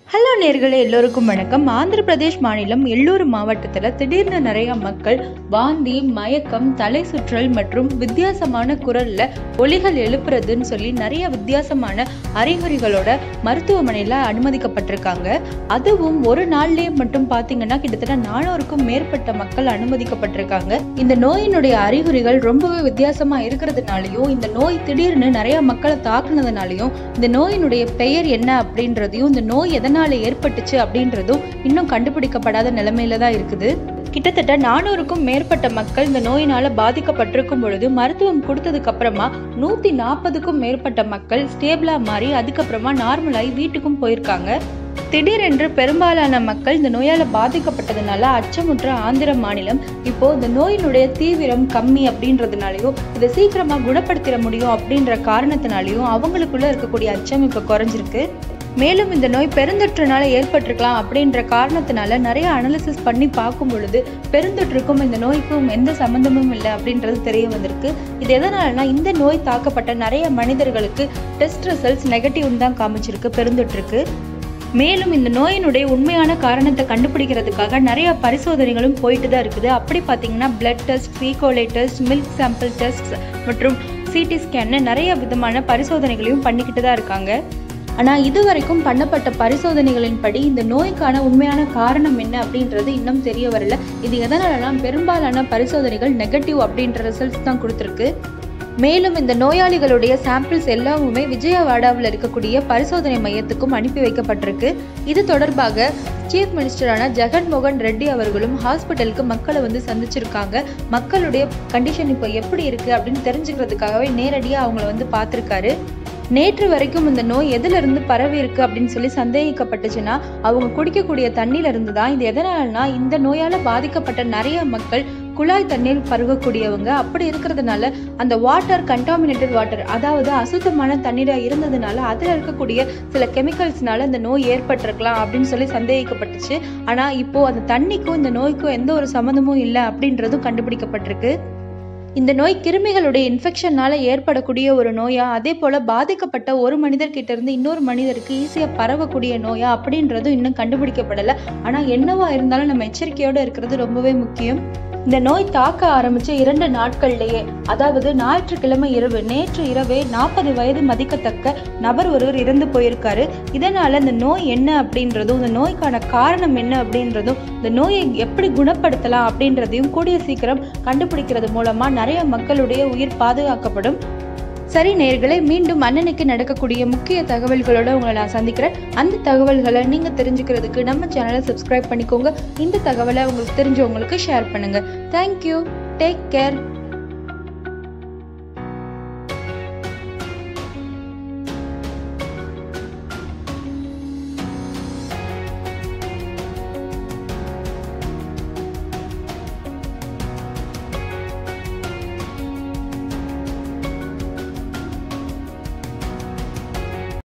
hello நேர்களே எல்லோருக்கும் வணக்கம் ஆந்திர பிரதேஷ் மாநிலம் எள்ளூர் மாவட்டத்தில் திடீர்னு நிறைய மக்கள் வாந்தி மயக்கம் தலை சுற்றல் மற்றும் வித்தியாசமான குரல்ல ஒலிகள் எழுப்புறதுன்னு சொல்லி நிறைய வித்தியாசமான அறிகுறிகளோட மருத்துவமனையில் அனுமதிக்கப்பட்டிருக்காங்க அதுவும் ஒரு நாள்லயே மட்டும் பார்த்தீங்கன்னா கிட்டத்தட்ட நானூறுக்கும் மேற்பட்ட மக்கள் அனுமதிக்கப்பட்டிருக்காங்க இந்த நோயினுடைய அறிகுறிகள் ரொம்பவே வித்தியாசமா இருக்கிறதுனாலையும் இந்த நோய் திடீர்னு நிறைய மக்களை தாக்குனதுனாலையும் இந்த நோயினுடைய பெயர் என்ன அப்படின்றதையும் இந்த நோய் எதனால ஏற்பட்டுச்சு அப்படின்றதும் இன்னும் கண்டுபிடிக்கப்படாத நிலைமையில தான் இருக்குது கிட்டத்தட்ட நானூறுக்கும் மேற்பட்ட மக்கள் இந்த நோயினால பாதிக்கப்பட்டிருக்கும் பொழுது மருத்துவம் கொடுத்ததுக்கு அப்புறமா நூத்தி நாற்பதுக்கும் மேற்பட்ட மக்கள் ஸ்டேபிளா மாறி அதுக்கப்புறமா நார்மலாகி வீட்டுக்கும் போயிருக்காங்க திடீரென்று பெரும்பாலான மக்கள் இந்த நோயால பாதிக்கப்பட்டதுனால அச்சமுற்ற ஆந்திர மாநிலம் இப்போ இந்த நோயினுடைய தீவிரம் கம்மி அப்படின்றதுனாலயும் இதை சீக்கிரமா குணப்படுத்திட முடியும் அப்படின்ற காரணத்தினாலையும் அவங்களுக்குள்ள இருக்கக்கூடிய அச்சம் இப்போ குறைஞ்சிருக்கு மேலும் இந்த நோய் பெருந்தொற்றுனால ஏற்பட்டிருக்கலாம் அப்படின்ற காரணத்தினால நிறைய அனாலிசிஸ் பண்ணி பார்க்கும் பொழுது பெருந்தொற்றுக்கும் இந்த நோய்க்கும் எந்த சம்மந்தமும் இல்லை அப்படின்றது தெரிய வந்திருக்கு இது எதனாலனா இந்த நோய் தாக்கப்பட்ட நிறைய மனிதர்களுக்கு டெஸ்ட் ரிசல்ட்ஸ் நெகட்டிவ் தான் காமிச்சிருக்கு பெருந்தொற்றுக்கு மேலும் இந்த நோயினுடைய உண்மையான காரணத்தை கண்டுபிடிக்கிறதுக்காக நிறைய பரிசோதனைகளும் போயிட்டு தான் இருக்குது அப்படி பார்த்தீங்கன்னா பிளட் டெஸ்ட் ஃபீகோலை டெஸ்ட் மில்க் சாம்பிள் டெஸ்ட் மற்றும் சிடி ஸ்கேன்னு நிறைய விதமான பரிசோதனைகளையும் பண்ணிக்கிட்டு தான் இருக்காங்க ஆனால் இதுவரைக்கும் பண்ணப்பட்ட பரிசோதனைகளின்படி இந்த நோய்க்கான உண்மையான காரணம் என்ன அப்படின்றது இன்னும் தெரிய வரல இது எதனாலலாம் பெரும்பாலான பரிசோதனைகள் நெகட்டிவ் அப்படின்ற ரிசல்ட்ஸ் தான் கொடுத்துருக்கு மேலும் இந்த நோயாளிகளுடைய சாம்பிள்ஸ் எல்லாமுமே விஜயவாடாவில் இருக்கக்கூடிய பரிசோதனை மையத்துக்கும் அனுப்பி வைக்கப்பட்டிருக்கு இது தொடர்பாக சீஃப் மினிஸ்டரான ஜெகன் மோகன் ரெட்டி அவர்களும் ஹாஸ்பிட்டலுக்கு மக்களை வந்து சந்திச்சிருக்காங்க மக்களுடைய கண்டிஷன் இப்போ எப்படி இருக்கு அப்படின்னு தெரிஞ்சுக்கிறதுக்காகவே நேரடியாக அவங்கள வந்து பார்த்துருக்காரு நேற்று வரைக்கும் இந்த நோய் எதிலிருந்து பரவி இருக்கு அப்படின்னு சொல்லி சந்தேகிக்கப்பட்டுச்சுன்னா அவங்க குடிக்கக்கூடிய தண்ணியில இருந்து தான் இது எதனாலனா இந்த நோயால பாதிக்கப்பட்ட நிறைய மக்கள் குழாய் தண்ணீர் பருகக்கூடியவங்க அப்படி இருக்கிறதுனால அந்த வாட்டர் கண்டாமினேட்டட் வாட்டர் அதாவது அசுத்தமான தண்ணீராக இருந்ததுனால அதில் இருக்கக்கூடிய சில கெமிக்கல்ஸ்னால இந்த நோய் ஏற்பட்டிருக்கலாம் அப்படின்னு சொல்லி சந்தேகிக்கப்பட்டுச்சு ஆனால் இப்போ அந்த தண்ணிக்கும் இந்த நோய்க்கும் எந்த ஒரு சம்மந்தமும் இல்லை அப்படின்றதும் கண்டுபிடிக்கப்பட்டிருக்கு இந்த நோய் கிருமிகளுடைய இன்ஃபெக்ஷனால ஏற்படக்கூடிய ஒரு நோயா அதே போல பாதிக்கப்பட்ட ஒரு மனிதர்கிட்ட இருந்து இன்னொரு மனிதருக்கு ஈஸியாக பரவக்கூடிய நோயா அப்படின்றதும் இன்னும் கண்டுபிடிக்கப்படலை ஆனால் என்னவா இருந்தாலும் நம்ம எச்சரிக்கையோடு இருக்கிறது ரொம்பவே முக்கியம் இந்த நோய் தாக்க ஆரம்பிச்ச இரண்டு நாட்கள்லேயே அதாவது ஞாயிற்றுக்கிழமை இரவு நேற்று இரவே நாற்பது வயது மதிக்கத்தக்க நபர் ஒருவர் இறந்து போயிருக்காரு இதனால இந்த நோய் என்ன அப்படின்றதும் இந்த நோய்க்கான காரணம் என்ன அப்படின்றதும் இந்த நோயை எப்படி குணப்படுத்தலாம் அப்படின்றதையும் கூடிய சீக்கிரம் கண்டுபிடிக்கிறது மூலமா நிறைய மக்களுடைய உயிர் பாதுகாக்கப்படும் சரி நேர்களை மீண்டும் அண்ணனுக்கு நடக்கக்கூடிய முக்கிய தகவல்களோட உங்களை நான் சந்திக்கிறேன் அந்த தகவல்களை நீங்கள் தெரிஞ்சுக்கிறதுக்கு நம்ம சேனலை சப்ஸ்கிரைப் பண்ணிக்கோங்க இந்த தகவலை உங்களுக்கு தெரிஞ்சவங்களுக்கு ஷேர் பண்ணுங்க தேங்க்யூ டேக் கேர்